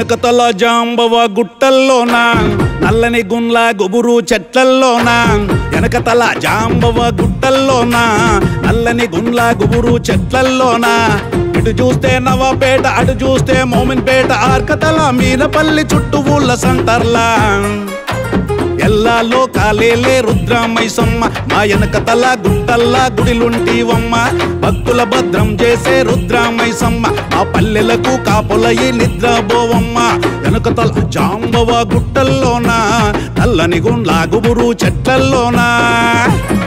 వెనకతల జాంబవ గుట్టల్లోన నల్లని గుండ్ల గుబురు చెట్లల్లోన వెనకతల జాంబవ గుట్టల్లోన నల్లని గుండ్ల గుబురు చెట్లల్లోన ఇటు చూస్తే నవాపేట అటు చూస్తే మోమిన్పేట ఆర్కతల మీనపల్లి చుట్టూ ఊళ్ళ సంటర్లా ఎల్లా లోకాలేలే రుద్రామైసమ్మ మా వెనక తల గుట్టల్లా గుడిలుంటివమ్మ భక్తుల భద్రం చేసే రుద్రామైసమ్మ మా పల్లెలకు కాపులయ్యి నిద్రపోవమ్మ వెనక తల జాంబవ గుట్టల్లోన నల్లని గుండ్ల గుబురు చెట్లల్లోనా